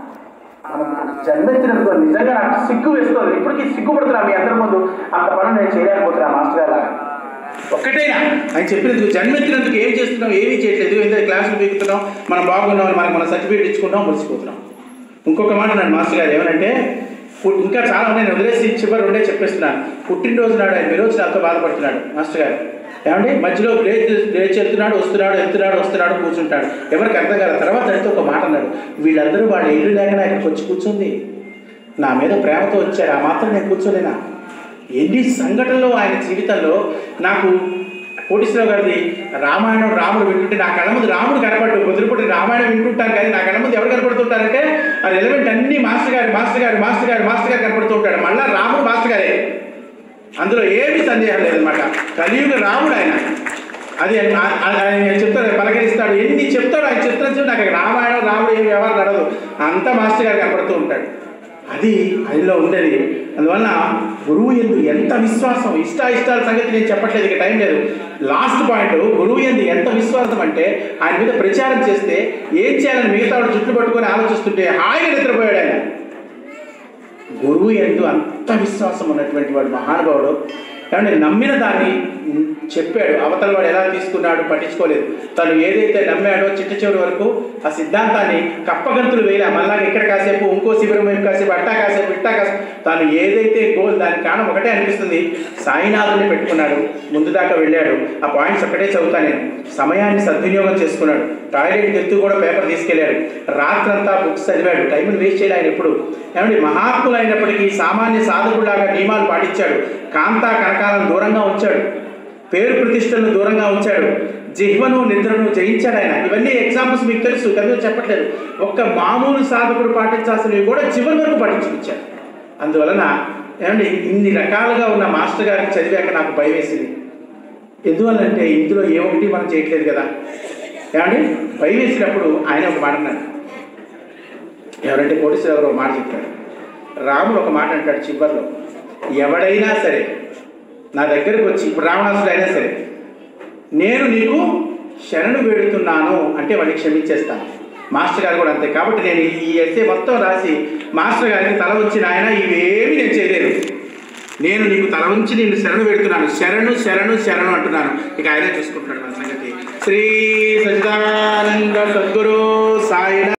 జన్మెత్తినందుకు నిజంగా నాకు సిగ్గు వేస్తుంది ఇప్పటికీ సిగ్గుపడుతున్నా మీ అందరి ముందు అంత పనులు నేను చేయలేకపోతున్నా మాస్టర్ గారు లాగా. ఒక్కటేనా ఆయన చెప్పినందుకు జన్మెత్తినందుకు ఏం చేస్తున్నాం ఏమీ చేయట్లేదు ఎంత క్లాసులు పీకుతున్నాం మనం బాగున్నాం మనకి మన సర్టిఫికేట్ ఇచ్చుకుంటాం మురిసిపోతున్నాం ఇంకొక మాట నన్ను మాస్టర్ గారు ఏమనంటే పు- ఇంకా చాలా ఉన్నాయి నేను వదిలేసి చివరి ఉండే చెప్పేస్తున్నాను పుట్టినరోజు నాడు ఆయన విరోజు నాతో బాధపడుతున్నాడు మాస్టర్ గారు ఏమండి మధ్యలో లేచి లేచి వెళ్తున్నాడు వస్తున్నాడు వెళ్తున్నాడు వస్తున్నాడు కూర్చుంటాడు ఎవరికి అర్థం కాదు తర్వాత అయితే ఒక మాట అన్నాడు వీళ్ళందరూ వాళ్ళ ఇల్లు లేకనే ఇక్కడికి వచ్చి కూర్చుంది నా మీద ప్రేమతో వచ్చారు ఆ మాత్రం నేను కూర్చోలేనా ఎన్ని సంఘటనలు ఆయన జీవితంలో నాకు కోటేశ్వరరావు గారిది రామాయణం రాముడు వింటుంటే నా కళ్ళ ముందు రాముడు కనపడ్డు కుదిరిపడి రామాయణం వింటుంటాను కానీ నా కళ్ళ ముందు ఎవరు కనపడుతుంటారంటే ఆ ఎలిమెంట్ అన్ని మాస్టర్ గారు మాస్టర్ గారు మాస్టర్ గారు మాస్టర్ గారు కనపడుతూ ఉంటాడు మళ్ళా రాముడు మాస్టర్ గారే అందులో ఏమీ సందేహం లేదనమాట కలియుగ రాముడు ఆయన అది ఆయన ఆయన చెప్తాడు పలకరిస్తాడు ఎన్ని చెప్తాడు ఆయన చెప్తాడు చూడు నాకు రామాయణం రాముడు ఏం వ్యవహారం నడదు అంతా మాస్టర్ గారు కనపడుతూ ఉంటాడు అది ఆయనలో ఉండేది అందువల్ల గురువు ఎందు ఎంత విశ్వాసం ఇష్ట ఇష్టాల సంగతి నేను చెప్పట్లేదు ఇక టైం లేదు లాస్ట్ పాయింట్ గురువు ఎందు ఎంత విశ్వాసం అంటే ఆయన మీద ప్రచారం చేస్తే ఏం చేయాలని మిగతా వాడు చుట్టూ పట్టుకొని ఆలోచిస్తుంటే హాయిగా నిద్రపోయాడు ఆయన గురువు ఎందు అంత విశ్వాసం ఉన్నటువంటి వాడు మహానుభావుడు కాబట్టి నమ్మిన దాన్ని చెప్పాడు అవతల వాడు ఎలా తీసుకున్నాడు పట్టించుకోలేదు తను ఏదైతే నమ్మాడో చిట్ట చివరి వరకు ఆ సిద్ధాంతాన్ని కప్పగంతులు వేయలే మళ్ళా ఇక్కడ కాసేపు ఇంకో శిబిరం వైపు కాసేపు అట్టా కాసేపు ఇట్టా కాసేపు తాను ఏదైతే గోల్ దానికి కారణం ఒకటే అనిపిస్తుంది సాయినాథుని పెట్టుకున్నాడు ముందు దాకా వెళ్ళాడు ఆ పాయింట్స్ ఒకటే చదువుతాను నేను సమయాన్ని సద్వినియోగం చేసుకున్నాడు టాయిలెట్కి ఎత్తు కూడా పేపర్ తీసుకెళ్ళాడు రాత్రంతా బుక్స్ చదివాడు టైంని వేస్ట్ చేయలే ఆయన ఎప్పుడు ఏమండి మహాత్ములు అయినప్పటికీ సామాన్య సాధకులాగా నియమాలు పాటించాడు కాంతా కనకాలను దూరంగా ఉంచాడు పేరు ప్రతిష్టలను దూరంగా ఉంచాడు జిహ్వను నిద్రను జయించాడు ఆయన ఇవన్నీ ఎగ్జాంపుల్స్ మీకు తెలుసు కదా చెప్పట్లేదు ఒక్క మామూలు సాధకుడు పాటించాల్సినవి కూడా చివరి వరకు పాటించుకొచ్చాడు అందువలన ఏమండి ఇన్ని రకాలుగా ఉన్న మాస్టర్ గారికి చదివాక నాకు భయం వేసింది ఎందువల్లంటే ఇందులో ఏ ఒకటి మనం చేయట్లేదు కదా ఏమండి భయం వేసినప్పుడు ఆయన ఒక మాట అన్నాడు ఎవరంటే కోటేశ్వరరావు ఒక మాట చెప్పాడు రాముడు ఒక మాట అంటాడు చివరిలో ఎవడైనా సరే నా దగ్గరకు వచ్చి ఇప్పుడు రావణాసుడు అయినా సరే నేను నీకు శరణు వేడుతున్నాను అంటే వాడిని క్షమించేస్తాను మాస్టర్ గారు కూడా అంతే కాబట్టి నేను ఈ ఎస్ఏ మొత్తం రాసి మాస్టర్ గారికి తల వచ్చిన ఆయన ఇవేమి నేను చేయలేను నేను నీకు తల ఉంచి నేను శరణు పెడుతున్నాను శరణు శరణు శరణు అంటున్నాను ఇక ఆయనే చూసుకుంటాడు మన సంగతి శ్రీ సచిదానంద సద్గురు సాయి